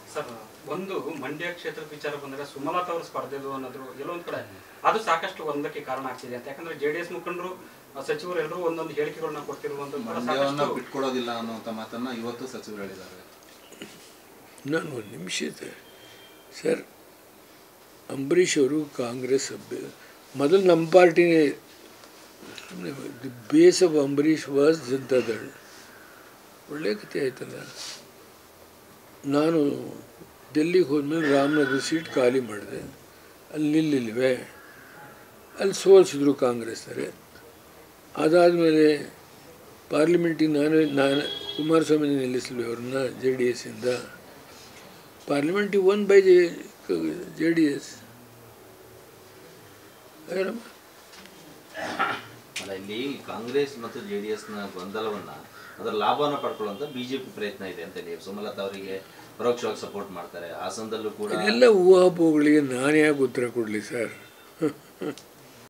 sir ಒಂದು ಮಂಡ್ಯ ಕ್ಷೇತ್ರದ ವಿಚಾರ ಬಂದಾಗ ಸುಮಲತಾ ಅವರು ಸ್ಪರ್ಧೆದು ಅನ್ನೋದು ಎಲ್ಲೊಂದ್ ಕಡೆ ಅದು ಸಾಕಷ್ಟು ಗೊಂದಲಕ್ಕೆ ಕಾರಣ ಆಗ್ತಿದೆ ಅಂತ ಯಾಕಂದ್ರೆ ಜೆ ಡಿ ಎಸ್ ಮುಖಂಡರು ಆ, ಸಚಿವರು ಎಲ್ಲರೂ ಒಂದೊಂದು ಹೇಳಿಕೆಗಳನ್ನ ಕೊಡ್ತಿರುವಂತದ್ದು ಕೂಡ ಮಂಡ್ಯವನ್ನ ಸಾಕಷ್ಟು ಬಿಟ್ಕೊಡೋದಿಲ್ಲ ಅನ್ನುವಂಥ ಮಾತನ್ನ ಇವತ್ತು ಸಚಿವರು ಹೇಳಿದ್ದಾರೆ ನಾನು ಒಂದು ನಿಮಿಷ ಇದೆ ಸರ್ ಅಂಬರೀಷ್ ಅವರು ಕಾಂಗ್ರೆಸ್ ಅಭ್ಯ ಮೊದಲು ನಮ್ಮ ಪಾರ್ಟಿನೇ the base of Ambareesh was Janata Dal ಒಳ್ಳೆ ಕಥೆ ಆಯ್ತಲ್ಲ ನಾನು ಡೆಲ್ಲಿಗೆ ಹೋದ್ಮೇಲೆ ರಾಮನಗರ ಸೀಟ್ ಖಾಲಿ ಮಾಡಿದೆ ಅಲ್ಲಿ ನಿಲ್ಲಿಲ್ವೇ ಅಲ್ಲಿ ಸೋಲಿಸಿದ್ರು ಕಾಂಗ್ರೆಸ್ನವರೇ ಅದಾದಮೇಲೆ ಪಾರ್ಲಿಮೆಂಟಿಗೆ ನಾನು ನಾನು ಕುಮಾರಸ್ವಾಮಿ ನಿಲ್ಲಿಸಲ್ವಿ ಅವ್ರನ್ನ ಜೆ ಡಿ ಎಸ್ಸಿಂದ ಪಾರ್ಲಿಮೆಂಟಿಗೆ one by J J D S ಅಲ್ಲ ಇಲ್ಲಿ ಕಾಂಗ್ರೆಸ್ ಮತ್ತು ಜೆ ಡಿ ಎಸ್ನ ಗೊಂದಲವನ್ನ ಅದರ ಲಾಭವನ್ನ ಪಡ್ಕೊಳ್ಳುವಂತ ಬಿಜೆಪಿ ಪ್ರಯತ್ನ ಇದೆ ಅಂತ ನೀವು ಸುಮಲತಾ ಅವರಿಗೆ ಪರೋಕ್ಷವಾಗಿ ಸಪೋರ್ಟ್ ಮಾಡ್ತಾರೆ ಹಾಸನದಲ್ಲೂ ಕೂಡ ಇದೆಲ್ಲ ಊಹಾಪೋಹಗಳಿಗೆ ನಾನು ಯಾಕೆ ಉತ್ತರ ಕೊಡಲಿ ಸರ್